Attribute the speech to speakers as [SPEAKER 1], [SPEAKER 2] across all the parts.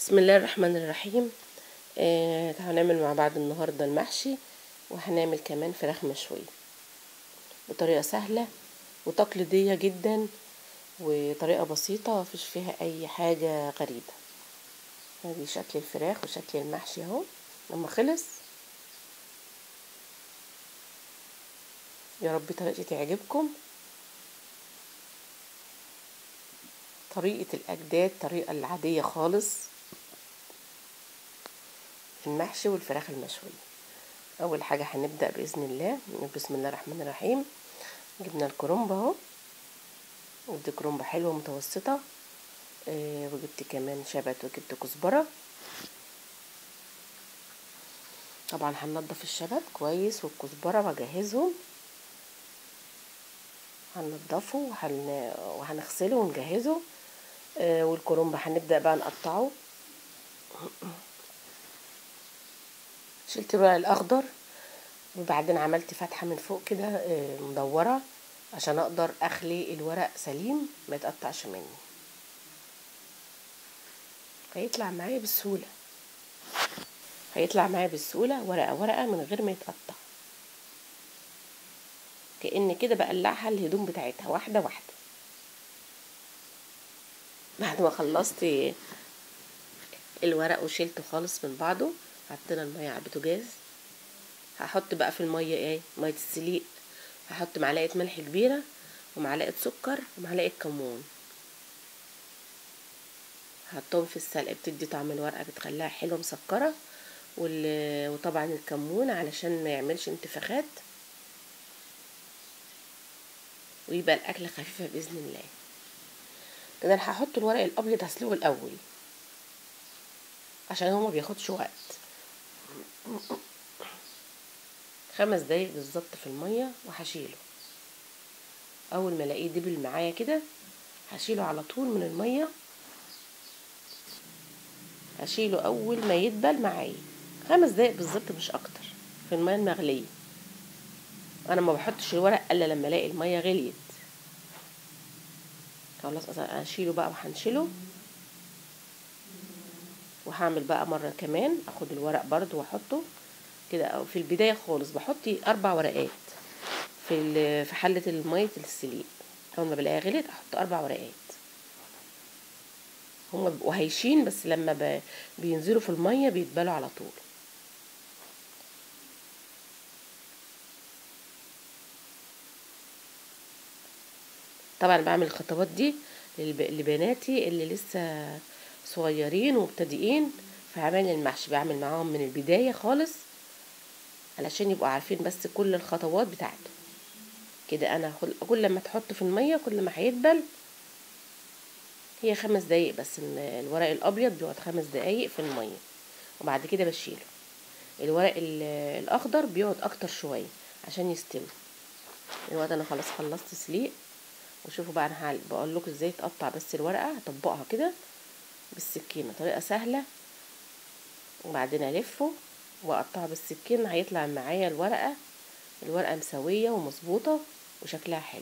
[SPEAKER 1] بسم الله الرحمن الرحيم آه هنعمل مع بعض النهارده المحشي وهنعمل كمان فراخ مشوية بطريقة سهلة وتقليدية جدا وطريقة بسيطة مفيش فيها أي حاجة غريبة ادي شكل الفراخ وشكل المحشي اهو لما خلص يا رب طريقتي تعجبكم طريقة الأجداد الطريقة العادية خالص المحشي والفراخ المشوية أول حاجة هنبدأ بإذن الله بسم الله الرحمن الرحيم جبنا الكرنب اهو ودي كرنبة حلوة متوسطة آه وجبت كمان شبت وجبت كزبرة طبعا هننضف الشبت كويس والكزبرة واجهزهم هننضفه وهن... وهنغسله ونجهزه آه والكرنب هنبدأ بقى نقطعه شلت الورق الأخضر وبعدين عملت فتحة من فوق كده آه مدورة عشان أقدر أخلي الورق سليم ما يتقطعش مني هيطلع معايا بسهولة هيطلع معايا بسهولة ورقة ورقة من غير ما يتقطع كأن كده بقلعها الهدوم بتاعتها واحدة واحدة بعد ما خلصت الورق وشيلته خالص من بعضه حطينا المية على البوتاجاز هحط بقى في المية ايه مية السليق هحط معلقة ملح كبيرة ومعلقة سكر ومعلقة كمون هحطهم في السلق بتدي طعم الورقة بتخليها حلوة مسكرة وطبعا الكمون علشان ما يعملش انتفاخات ويبقى الاكل خفيفه باذن الله كده انا هحط الورق الابيض هسلقه الاول عشان هو ما بياخدش وقت خمس دقايق بالظبط في الميه وهشيله اول ما الاقيه دبل معايا كده هشيله على طول من الميه هشيله اول ما يدبل معايا خمس دقايق بالظبط مش اكتر في الميه المغليه انا ما بحطش الورق الا لما الاقي الميه غليت خلاص اشيله بقى وهنشيله وهعمل بقى مره كمان اخد الورق برضو واحطه كده او في البدايه خالص بحط اربع ورقات في في حله الميه السليق اول ما بلاقيها غليت احط اربع ورقات هما بيبقوا هايشين بس لما بينزلوا في الميه بيتبلوا على طول طبعا بعمل الخطوات دي لبناتي اللي لسه صغيرين ومبتدئين في عمل المحشي بعمل معاهم من البداية خالص علشان يبقوا عارفين بس كل الخطوات بتاعته كده انا كل ما تحط في المية كل ما هيدبل هي خمس دقايق بس الورق الابيض بيقعد خمس دقايق في المية وبعد كده بشيله الورق الاخضر بيقعد اكتر شوية عشان يستوي الوقت انا خلاص خلصت سليق وشوفوا بقى انا بقول لكم ازاي تقطع بس الورقه هطبقها كده بالسكينه طريقه سهله وبعدين الفه واقطعه بالسكينه هيطلع معايا الورقه الورقه مسويه ومظبوطه وشكلها حلو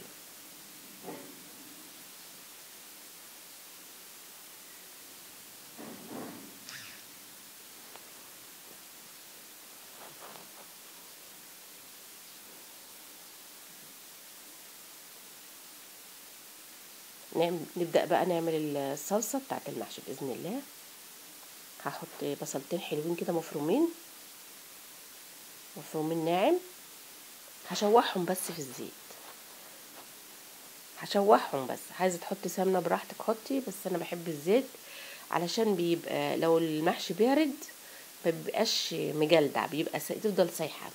[SPEAKER 1] نعمل نبدأ بقى نعمل الصلصة بتاعت المحشي بإذن الله هحط بصلتين حلوين كده مفرومين مفرومين ناعم هشوحهم بس في الزيت هشوحهم بس عايزة تحطي سمنة براحتك حطي بس أنا بحب الزيت علشان بيبقى لو المحشي بارد ما بيبقاش مجلدع بيبقى سي... تفضل سايحة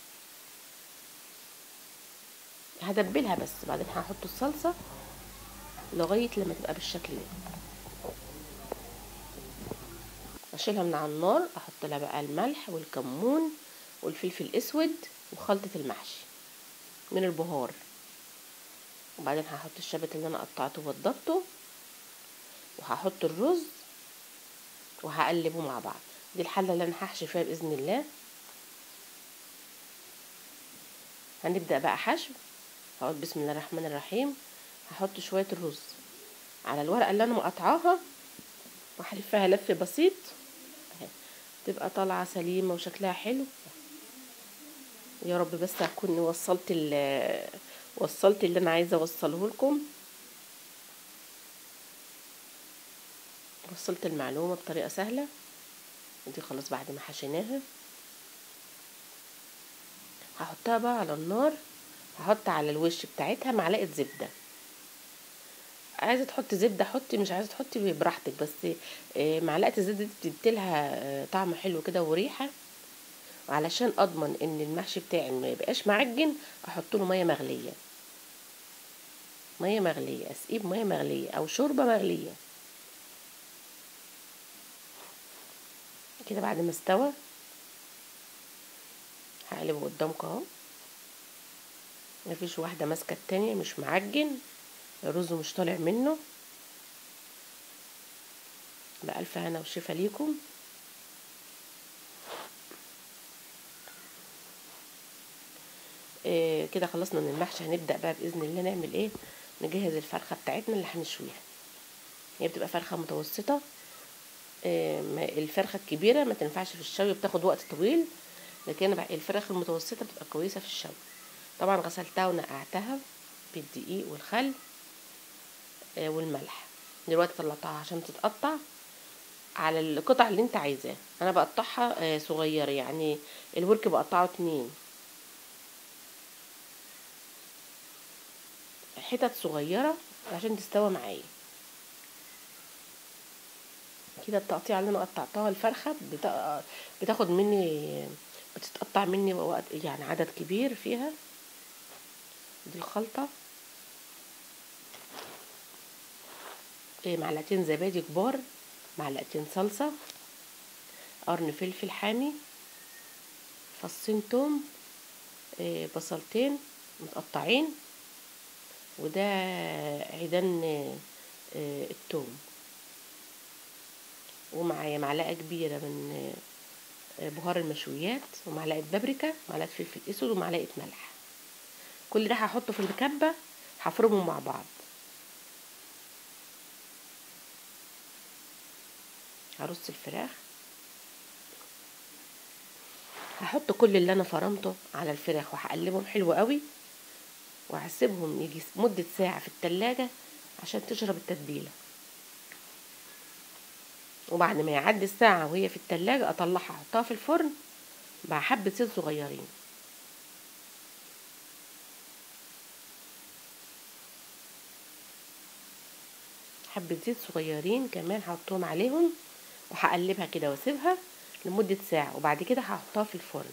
[SPEAKER 1] هدبلها بس بعدين هحط الصلصة لغاية لما تبقى بالشكل ده اشيلها من على النار احط لها بقى الملح والكمون والفلفل الاسود وخلطة المحشي من البهار وبعدين هحط الشبت اللي انا قطعته ووضبته وهحط الرز وهقلبه مع بعض دي الحلة اللي انا هحشي فيها باذن الله هنبدأ بقى حشو هقول بسم الله الرحمن الرحيم هحط شوية الرز على الورقة اللي انا مقطعاها وهلفها لف بسيط اهي تبقى طالعه سليمه وشكلها حلو يا رب بس اكون وصلت ال وصلت اللي انا عايزه اوصله لكم وصلت المعلومه بطريقه سهله دي خلاص بعد ما حشيناها هحطها بقى على النار هحط على الوش بتاعتها معلقه زبده عايزه تحطي زبده حطي مش عايزه تحطي براحتك بس معلقه الزبده دي بتديلها طعم حلو كده وريحه وعلشان اضمن ان المحشي بتاعي ما يبقاش معجن احط له ميه مغليه ميه مغليه اسقيه بميه مغليه او شوربه مغليه كده بعد ما استوى هقلبه قدامكم اهو مفيش واحده ماسكه التانية مش معجن الرز مش طالع منه بألف هنا وشفا ليكم إيه كده خلصنا من المحشي هنبدأ بقى بإذن الله نعمل ايه نجهز الفرخة بتاعتنا اللي هنشويها هي بتبقى فرخة متوسطة إيه الفرخة الكبيرة ما تنفعش في الشوي بتاخد وقت طويل لكن الفراخ المتوسطة بتبقى كويسة في الشوي طبعا غسلتها ونقعتها بالدقيق والخل والملح دلوقتي طلعتها عشان تتقطع على القطع اللي انت عايزاه انا بقطعها صغيره يعني الورك بقطعه اتنين حتت صغيره عشان تستوى معايا كده التقطيع اللي انا قطعتها الفرخه بتاخد مني بتتقطع مني وقت يعني عدد كبير فيها دي الخلطه معلقتين زبادي كبار معلقتين صلصة قرن فلفل حامي فصين توم بصلتين متقطعين وده عيدان التوم ومعايا معلقة كبيرة من بهار المشويات ومعلقة بابريكا معلقة فلفل اسود ومعلقة ملح كل ده هحطه في الكبة هفرمهم مع بعض هرص الفراخ هحط كل اللي انا فرمته على الفراخ وهقلبهم حلو قوي وهسيبهم يجي مدة ساعة في التلاجة عشان تشرب التتبيلة وبعد ما يعدي الساعة وهي في التلاجة اطلعها احطها في الفرن مع حبة زيت صغيرين حبة زيت صغيرين كمان هحطهم عليهم وهقلبها كده واسيبها لمدة ساعة وبعد كده هحطها في الفرن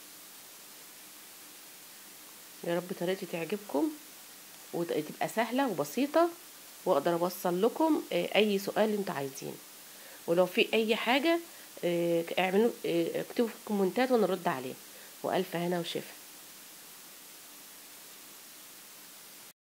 [SPEAKER 1] يا رب طريقتي تعجبكم وتبقى سهلة وبسيطة واقدر اوصل لكم اي سؤال انتوا عايزينه ولو في اي حاجة اعملوا اكتبوا في الكومنتات وانا ارد عليه والف هنا وشفا